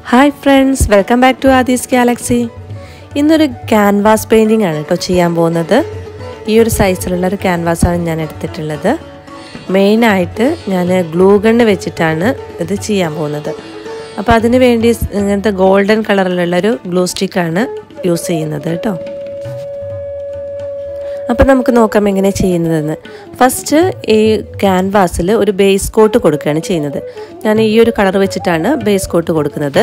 hi friends welcome back to Aadi's galaxy ഇന്നൊരു canvas painting ആണ് കേട്ടോ ചെയ്യാൻ പോകുന്നത് ഈ ഒരു സൈസിലുള്ള ഒരു ക്യാൻവാസാണ് ഞാൻ എടുത്തിട്ടുള്ളത് മെയിനായിട്ട് ഞാൻ ഗ്ലൂ ഗണ്ണ് വെച്ചിട്ടാണ് ഇത് ചെയ്യാൻ പോകുന്നത് അപ്പോൾ അതിന് വേണ്ടി ഇങ്ങനത്തെ ഗോൾഡൻ കളറിലുള്ളൊരു ഗ്ലൂ സ്റ്റിക്കാണ് യൂസ് ചെയ്യുന്നത് കേട്ടോ അപ്പം നമുക്ക് നോക്കാം എങ്ങനെ ചെയ്യുന്നതെന്ന് ഫസ്റ്റ് ഈ ക്യാൻവാസിൽ ഒരു ബേസ് കോട്ട് കൊടുക്കുകയാണ് ചെയ്യുന്നത് ഞാൻ ഈ ഒരു കളർ വെച്ചിട്ടാണ് ബേസ് കോട്ട് കൊടുക്കുന്നത്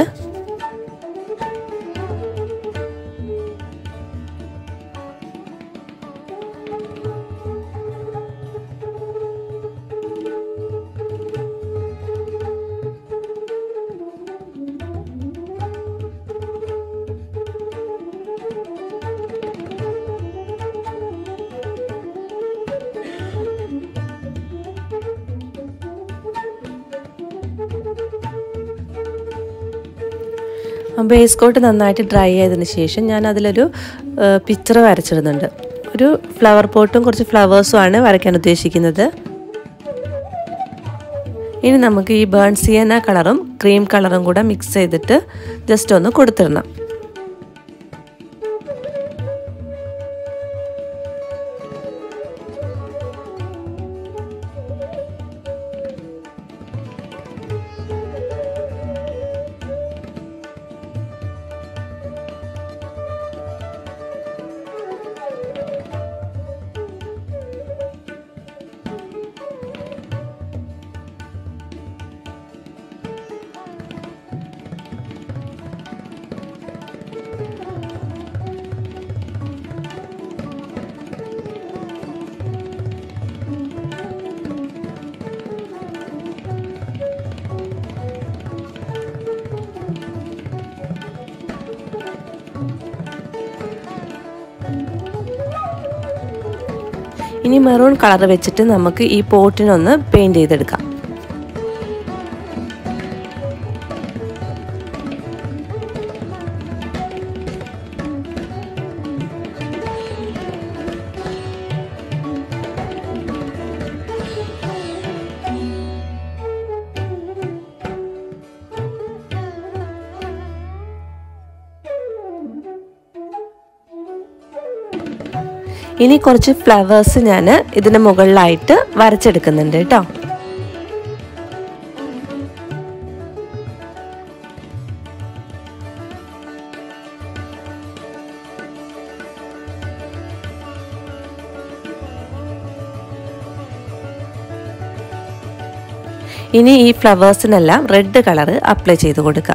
ബേസ് കോട്ട് നന്നായിട്ട് ഡ്രൈ ആയതിനു ശേഷം ഞാൻ അതിലൊരു പിക്ചർ വരച്ചിടുന്നുണ്ട് ഒരു ഫ്ലവർ പോട്ടും കുറച്ച് ഫ്ലവേഴ്സും ആണ് വരയ്ക്കാൻ ഉദ്ദേശിക്കുന്നത് ഇനി നമുക്ക് ഈ ബേൺ സിയന കളറും ക്രീം കളറും കൂടെ മിക്സ് ചെയ്തിട്ട് ജസ്റ്റ് ഒന്ന് കൊടുത്തിടണം ഇനി മെറൂൺ കളർ വെച്ചിട്ട് നമുക്ക് ഈ പോട്ടിനൊന്ന് പെയിൻറ് ചെയ്തെടുക്കാം ഇനി കുറച്ച് ഫ്ലവേഴ്സ് ഞാൻ ഇതിന് മുകളിലായിട്ട് വരച്ചെടുക്കുന്നുണ്ട് കേട്ടോ ഇനി ഈ ഫ്ലവേഴ്സിനെല്ലാം റെഡ് കളർ അപ്ലൈ ചെയ്ത് കൊടുക്കാം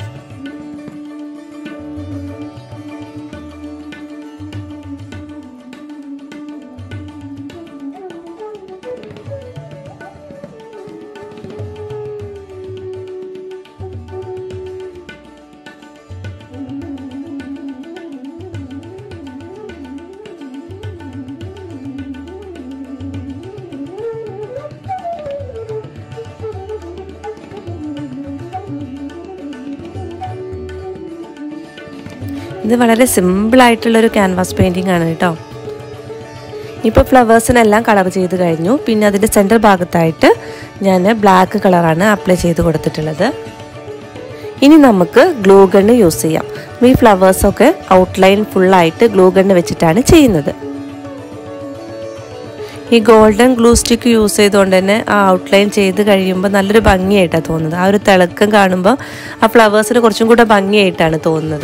ഇത് വളരെ സിമ്പിളായിട്ടുള്ളൊരു ക്യാൻവാസ് പെയിൻറ്റിംഗ് ആണ് കേട്ടോ ഇപ്പോൾ ഫ്ലവേഴ്സിനെല്ലാം കളർ ചെയ്ത് കഴിഞ്ഞു പിന്നെ അതിൻ്റെ സെൻറ്റർ ഭാഗത്തായിട്ട് ഞാൻ ബ്ലാക്ക് കളറാണ് അപ്ലൈ ചെയ്ത് കൊടുത്തിട്ടുള്ളത് ഇനി നമുക്ക് ഗ്ലൂ ഗണ്ണ് യൂസ് ചെയ്യാം ഈ ഫ്ലവേഴ്സൊക്കെ ഔട്ട്ലൈൻ ഫുള്ളായിട്ട് ഗ്ലൂ ഗണ്ണ് വെച്ചിട്ടാണ് ചെയ്യുന്നത് ഈ ഗോൾഡൻ ഗ്ലൂ സ്റ്റിക്ക് യൂസ് ചെയ്തുകൊണ്ട് തന്നെ ആ ഔട്ട്ലൈൻ ചെയ്ത് കഴിയുമ്പോൾ നല്ലൊരു ഭംഗിയായിട്ടാണ് തോന്നുന്നത് ആ ഒരു തിളക്കം കാണുമ്പോൾ ആ ഫ്ലവേഴ്സിന് കുറച്ചും കൂടെ ഭംഗിയായിട്ടാണ് തോന്നുന്നത്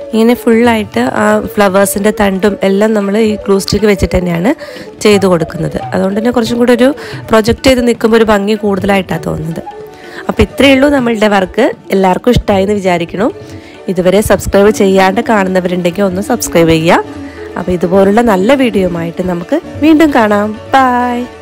ഇങ്ങനെ ഫുള്ളായിട്ട് ആ ഫ്ലവേഴ്സിൻ്റെ തണ്ടും എല്ലാം നമ്മൾ ഈ ഗ്ലൂ സ്റ്റിക്ക് വെച്ചിട്ട് തന്നെയാണ് ചെയ്ത് കൊടുക്കുന്നത് അതുകൊണ്ട് തന്നെ കുറച്ചും കൂടെ ഒരു പ്രൊജക്റ്റ് ചെയ്ത് നിൽക്കുമ്പോൾ ഒരു ഭംഗി കൂടുതലായിട്ടാണ് തോന്നുന്നത് അപ്പോൾ ഇത്രയേ ഉള്ളൂ നമ്മളുടെ വർക്ക് എല്ലാവർക്കും ഇഷ്ടമായി എന്ന് വിചാരിക്കണം ഇതുവരെ സബ്സ്ക്രൈബ് ചെയ്യാണ്ട് കാണുന്നവരുണ്ടെങ്കിൽ ഒന്ന് സബ്സ്ക്രൈബ് ചെയ്യുക അപ്പോൾ ഇതുപോലുള്ള നല്ല വീഡിയോയുമായിട്ട് നമുക്ക് വീണ്ടും കാണാം ബൈ